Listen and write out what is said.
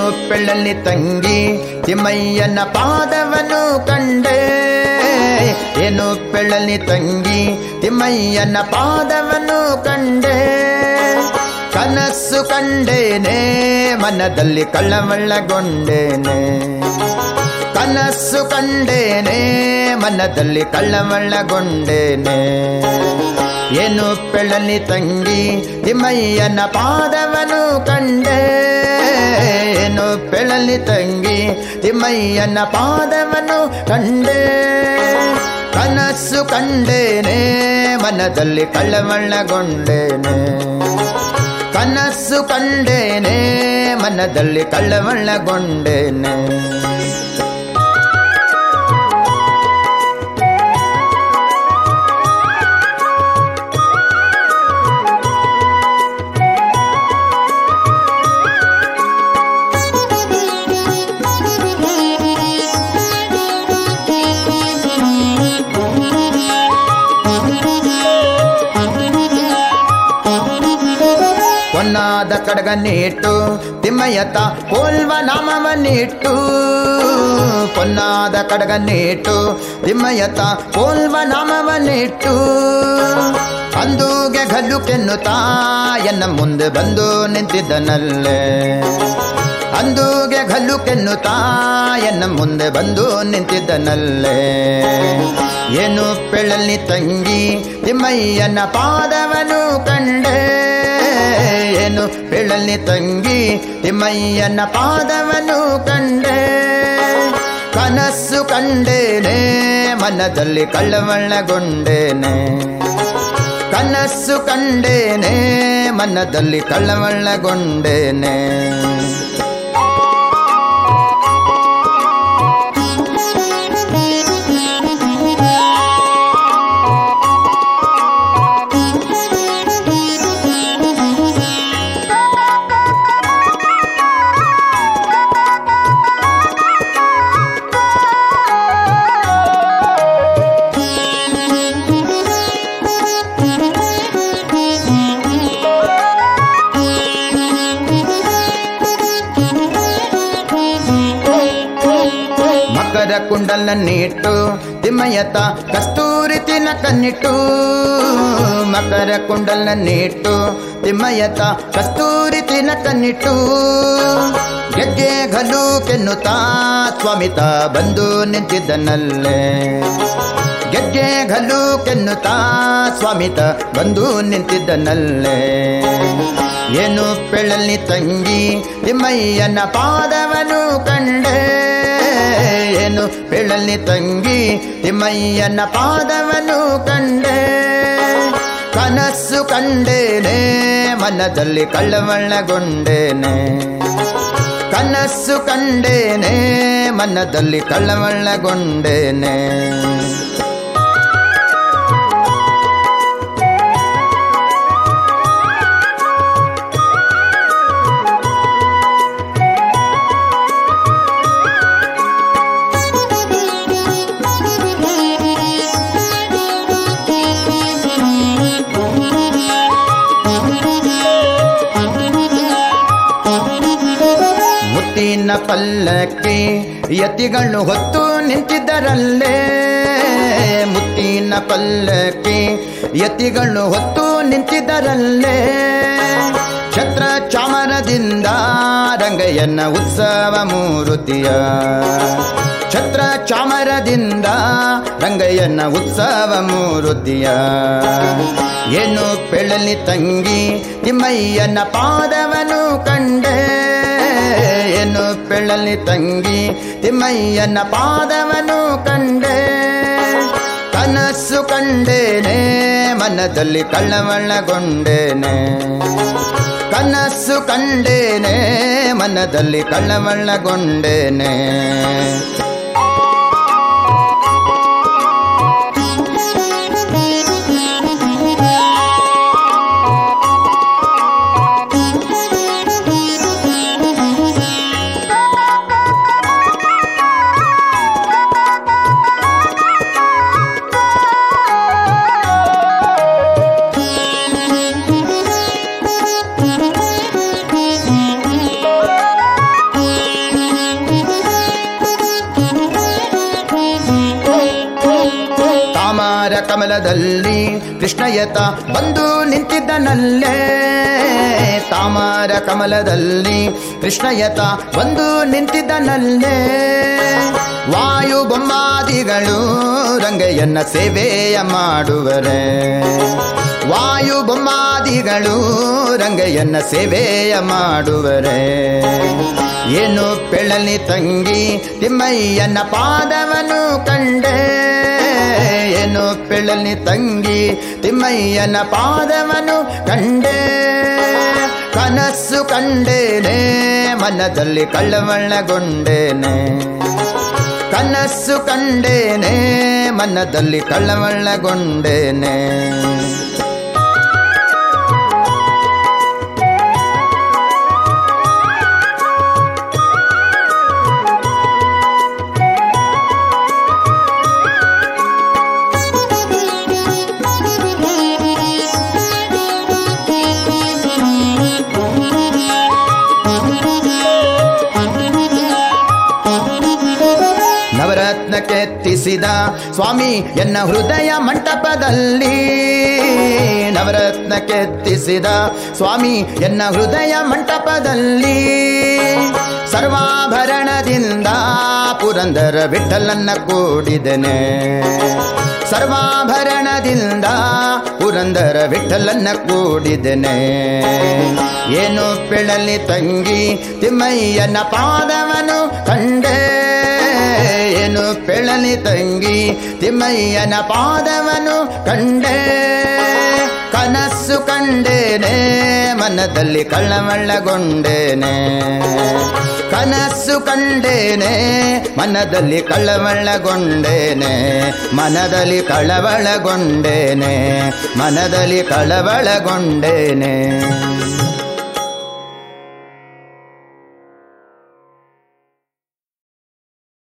ಏನು ಪೆಳ್ಳಲ್ಲಿ ತಂಗಿ ತಿಮ್ಮಯ್ಯನ ಪಾದವನು ಕಂಡೆ ಏನು ಪೆಳ್ಳಲ್ಲಿ ತಂಗಿ ತಿಮ್ಮಯ್ಯನ ಪಾದವನು ಕಂಡೆ ಕನಸು ಕಂಡೇನೆ ಮನದಲ್ಲಿ ಕಳ್ಳವಳ್ಳಗೊಂಡೇನೆ ಕನಸು ಕಂಡೇನೆ ಮನದಲ್ಲಿ ಕಳ್ಳವಳ್ಳಗೊಂಡೇನೆ ಏನು ಪೆಳಲಿ ತಂಗಿ ತಿಮ್ಮಯ್ಯನ ಪಾದವನು ಕಂಡೆ ಏನು ಪೆಳಲಿ ತಂಗಿ ತಿಮ್ಮಯ್ಯನ ಪಾದವನು ಕಂಡೆ ಕನಸು ಕಂಡೇನೆ ಮನದಲ್ಲಿ ಕಳ್ಳವಳ್ಳಗೊಂಡೇನೆ ಕನಸು ಕಂಡೇನೆ ಮನದಲ್ಲಿ ಕಳ್ಳವಳ್ಳಗೊಂಡೇನೆ ಹೊನ್ನಾದ ಕಡಗನ್ನಿಟ್ಟು ತಿಮ್ಮಯ್ಯತ ಕೋಲ್ವ ನಾಮವನ್ನಿಟ್ಟು ಪೊನ್ನಾದ ಕಡಗನ್ನಿಟ್ಟು ತಿಮ್ಮಯ್ಯತ ಕೋಲ್ವ ನಾಮವನ್ನಿಟ್ಟು ಅಂದೂಗೆ ಗಲ್ಲು ಕೆನ್ನುತ್ತಾ ಎನ್ನ ಮುಂದೆ ಬಂದು ನಿಂತಿದ್ದನಲ್ಲೇ ಅಂದೂಗೆ ಗಲ್ಲು ಕೆನ್ನುತ್ತಾ ಎನ್ನ ಮುಂದೆ ಬಂದು ನಿಂತಿದ್ದನಲ್ಲೇ ಏನು ಪೆಳಲಿ ತಂಗಿ ತಿಮ್ಮಯ್ಯನ ಪಾದವನು ಕಂಡೆ ಏನು ಪೆಳಲಿ ತಂಗಿ ತಿಮ್ಮಯ್ಯನ ಪಾದವನು ಕಂಡೆ ಕನಸು ಕಂಡೇನೆ ಮನದಲ್ಲಿ ಕಳ್ಳವಳ್ಳಗೊಂಡೇನೆ ಕನಸು ಕಂಡೇನೆ ಮನದಲ್ಲಿ ಕಳ್ಳವಳ್ಳಗೊಂಡೇನೆ ಮಕರ ಕುಂಡಲನ್ನಿಟ್ಟು ತಿಮ್ಮಯ್ಯತ ಕಸ್ತೂರಿ ತಿನ ಕನ್ನಿಟ್ಟು ಮಕರ ಕುಂಡಲನ್ನಿಟ್ಟು ತಿಮ್ಮಯ್ಯತ ಕಸ್ತೂರಿ ತಿನ ಕನ್ನಿಟ್ಟು ಗೆಜ್ಜೆ ಗಲು ಕೆನ್ನುತ್ತಾ ಸ್ವಾಮಿತ ಬಂದು ನಿಂತಿದ್ದನಲ್ಲೇ ಗೆಜ್ಜೆ ಗಲು ಕೆನ್ನುತ್ತಾ ಸ್ವಾಮಿತ ಬಂದು ನಿಂತಿದ್ದನಲ್ಲೇ ಏನು ಪೆಳಲಿ ತಂಗಿ ತಿಮ್ಮಯ್ಯನ ಪಾದವನು ಕಂಡೆ ಏನು ಪೆಳಲಿ ತಂಗಿ ತಿಮ್ಮಯ್ಯನ ಪಾದವನು ಕಂಡೆ ಕನಸು ಕಂಡೇನೆ ಮನದಲ್ಲಿ ಕಳ್ಳವಳ್ಳಗೊಂಡೇನೆ ಕನಸು ಕಂಡೇನೆ ಮನದಲ್ಲಿ ಕಳ್ಳವಳ್ಳಗೊಂಡೇನೆ ಮುತ್ತಿನ ಪಲ್ಲಕ್ಕಿ ಯತಿಗಳು ಹೊತ್ತು ನಿಂತಿದ್ದರಲ್ಲೇ ಮುತ್ತಿನ ಪಲ್ಲಕ್ಕಿ ಯತಿಗಳು ಹೊತ್ತು ನಿಂತಿದ್ದರಲ್ಲೇ ಛತ್ರ ಚಾಮರದಿಂದ ರಂಗಯ್ಯನ ಉತ್ಸವ ಮೂರುತಿಯ ಛತ್ರ ಚಾಮರದಿಂದ ರಂಗಯ್ಯನ ಉತ್ಸವ ಮೂರುತಿಯ ಏನು ಪೆಳಲಿ ತಂಗಿ ತಿಮ್ಮಯ್ಯನ ಪಾದವನು ಕಂಡೆ ಏನು ಪೆಳಲಿ ತಂಗಿ ತಿಮ್ಮಯ್ಯನ ಪಾದವನು ಕಂಡೆ ಕನಸು ಕಂಡೇನೆ ಮನದಲ್ಲಿ ಕಳ್ಳವಳ್ಳಗೊಂಡೇನೆ ಕನಸು ಕಂಡೇನೆ ಮನದಲ್ಲಿ ಕಳ್ಳವಳ್ಳಗೊಂಡೇನೆ ಕಮಲದಲ್ಲಿ ಕೃಷ್ಣಯತ ಬಂದು ನಿಂತಿದ್ದನಲ್ಲೇ ತಾಮರ ಕಮಲದಲ್ಲಿ ಕೃಷ್ಣಯತ ಬಂದು ನಿಂತಿದ್ದನಲ್ಲೇ ವಾಯು ಬೊಮ್ಮಾದಿಗಳು ರಂಗಯ್ಯನ ಸೇವೆಯ ಮಾಡುವರೆ ವಾಯು ಬೊಮ್ಮಾದಿಗಳು ರಂಗಯ್ಯನ ಸೇವೆಯ ಮಾಡುವರೆ ಏನು ಪೆಳಲಿ ತಂಗಿ ತಿಮ್ಮಯ್ಯನ ಪಾದವನು ಕಂಡೆ ಏನು ಪೆಳಲಿ ತಂಗಿ ತಿಮ್ಮಯ್ಯನ ಪಾದವನು ಕಂಡೆ ಕನಸು ಕಂಡೇನೆ ಮನದಲ್ಲಿ ಕಳ್ಳವಳ್ಳಗೊಂಡೇನೆ ಕನಸು ಕಂಡೇನೆ ಮನದಲ್ಲಿ ಕಳ್ಳವಳ್ಳಗೊಂಡೇನೆ ನವರತ್ನ ಕೆತ್ತಿಸಿದ ಸ್ವಾಮಿ ಎನ್ನ ಹೃದಯ ಮಂಟಪದಲ್ಲಿ ನವರತ್ನ ಕೆತ್ತಿಸಿದ ಸ್ವಾಮಿ ಎನ್ನ ಹೃದಯ ಮಂಟಪದಲ್ಲಿ ಸರ್ವಾಭರಣದಿಂದ ಪುರಂದರ ವಿಠಲನ್ನ ಕೂಡಿದನೆ ಸರ್ವಾಭರಣದಿಂದ ಪುರಂದರ ವಿಠಲನ್ನ ಕೂಡಿದನೆ ಏನು ಪೆಳಲಿ ತಂಗಿ ತಿಮ್ಮಯ್ಯನ ಪಾದವನು ಕಂಡೆ ಏನು ಪೆಳಲಿ ತಂಗಿ ತಿಮ್ಮಯ್ಯನ ಪಾದವನು ಕಂಡೆ ಕನಸು ಕಂಡೇನೆ ಮನದಲ್ಲಿ ಕಳ್ಳಮಳ್ಳಗೊಂಡೇನೆ ಕನಸು ಕಂಡೇನೆ ಮನದಲ್ಲಿ ಕಳ್ಳಮಳ್ಳಗೊಂಡೇನೆ ಮನದಲ್ಲಿ ಕಳವಳಗೊಂಡೇನೆ ಮನದಲ್ಲಿ ಕಳವಳಗೊಂಡೇನೆ